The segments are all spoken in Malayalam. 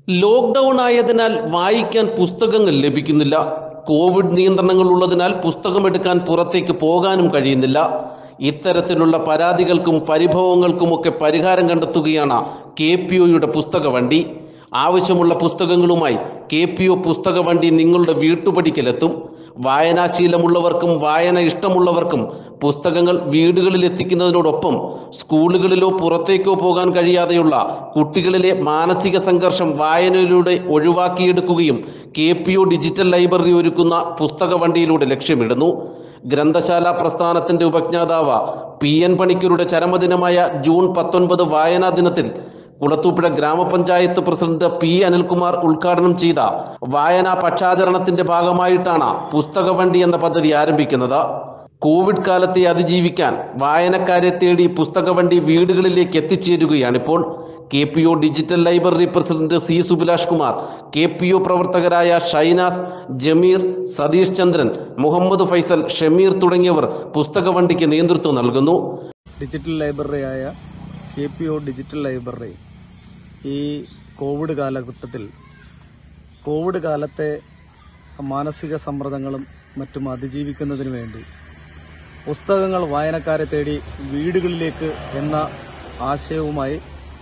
ലോക്ക്ഡൌൺ ആയതിനാൽ വായിക്കാൻ പുസ്തകങ്ങൾ ലഭിക്കുന്നില്ല കോവിഡ് നിയന്ത്രണങ്ങൾ ഉള്ളതിനാൽ പുസ്തകമെടുക്കാൻ പുറത്തേക്ക് പോകാനും കഴിയുന്നില്ല ഇത്തരത്തിലുള്ള പരാതികൾക്കും പരിഭവങ്ങൾക്കുമൊക്കെ പരിഹാരം കണ്ടെത്തുകയാണ് കെ പി ഒയുടെ പുസ്തക വണ്ടി ആവശ്യമുള്ള പുസ്തകങ്ങളുമായി കെ പി ഒ പുസ്തക വണ്ടി നിങ്ങളുടെ വീട്ടുപടിക്കലെത്തും വായനാശീലമുള്ളവർക്കും വായന ഇഷ്ടമുള്ളവർക്കും പുസ്തകങ്ങൾ വീടുകളിൽ എത്തിക്കുന്നതിനോടൊപ്പം സ്കൂളുകളിലോ പുറത്തേക്കോ പോകാൻ കഴിയാതെയുള്ള കുട്ടികളിലെ മാനസിക സംഘർഷം വായനയിലൂടെ ഒഴിവാക്കിയെടുക്കുകയും K P O digital library ഒരുക്കുന്ന പുസ്തക വണ്ടിയിലൂടെ ലക്ഷ്യമിടുന്നു ഗ്രന്ഥശാല പ്രസ്ഥാനത്തിന്റെ ഉപജ്ഞാതാവ് പി എൻ പണിക്കരുടെ ചരമദിനമായ ജൂൺ പത്തൊൻപത് വായനാ ദിനത്തിൽ കുളത്തൂപ്പുഴ ഗ്രാമപഞ്ചായത്ത് പ്രസിഡന്റ് പി അനിൽകുമാർ ഉദ്ഘാടനം ചെയ്ത വായനാ പക്ഷാചരണത്തിന്റെ ഭാഗമായിട്ടാണ് പുസ്തക വണ്ടി എന്ന പദ്ധതി ആരംഭിക്കുന്നത് കോവിഡ് കാലത്തെ അതിജീവിക്കാൻ വായനക്കാരെ തേടി പുസ്തക വണ്ടി വീടുകളിലേക്ക് എത്തിച്ചേരുകയാണിപ്പോൾ K P O digital library president C Subhilash Kumar K P O പ്രവർത്തകരായ ഷൈനാസ് ജമീർ സതീഷ് ചന്ദ്രൻ മുഹമ്മദ് ഫൈസൽ ഷമീർ തുടങ്ങിയവർ പുസ്തക വണ്ടിക്ക് നേതൃത്വം നൽകുന്നു ഡിജിറ്റൽ ലൈബ്രറിയായ K P O digital library ഈ കോവിഡ് കാലഘട്ടത്തിൽ കോവിഡ് കാലത്തെ മാനസിക സമ്മർദ്ദങ്ങളും മറ്റും അതിജീവിക്കുന്നതിന് വേണ്ടി പുസ്തകങ്ങൾ വായനക്കാരെ തേടി വീടുകളിലേക്ക് എന്ന ആശയവുമായി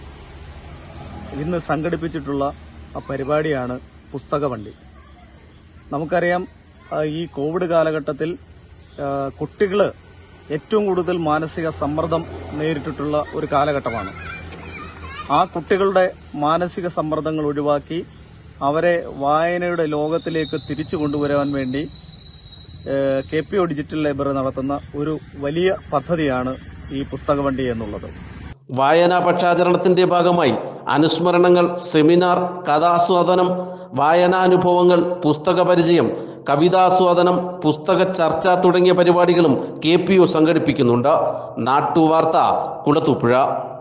ഇന്ന് സംഘടിപ്പിച്ചിട്ടുള്ള ആ പരിപാടിയാണ് പുസ്തക വണ്ടി നമുക്കറിയാം ആ, ഈ കോവിഡ് കാലഘട്ടത്തിൽ കുട്ടികൾ ഏറ്റവും കൂടുതൽ മാനസിക സമ്മർദ്ദം നേരിട്ടിട്ടുള്ള ഒരു കാലഘട്ടമാണ് ആ കുട്ടികളുടെ മാനസിക സമ്മർദ്ദങ്ങൾ ഒഴിവാക്കി അവരെ വായനയുടെ ലോകത്തിലേക്ക് തിരിച്ചു കൊണ്ടുവരാൻ വേണ്ടി K P O digital library നടത്തുന്ന ഒരു വലിയ പദ്ധതിയാണ് ഈ പുസ്തക വണ്ടി എന്നുള്ളത് വായനാ പക്ഷാചരണത്തിന്റെ ഭാഗമായി അനുസ്മരണങ്ങൾ സെമിനാർ കഥാസ്വാദനം വായനാനുഭവങ്ങൾ പുസ്തക പരിചയം കവിതാസ്വാദനം പുസ്തക ചർച്ച തുടങ്ങിയ പരിപാടികളും കെ പി ഒ സംഘടിപ്പിക്കുന്നുണ്ട് നാട്ടുവാർത്ത കുളത്തൂപ്പുഴ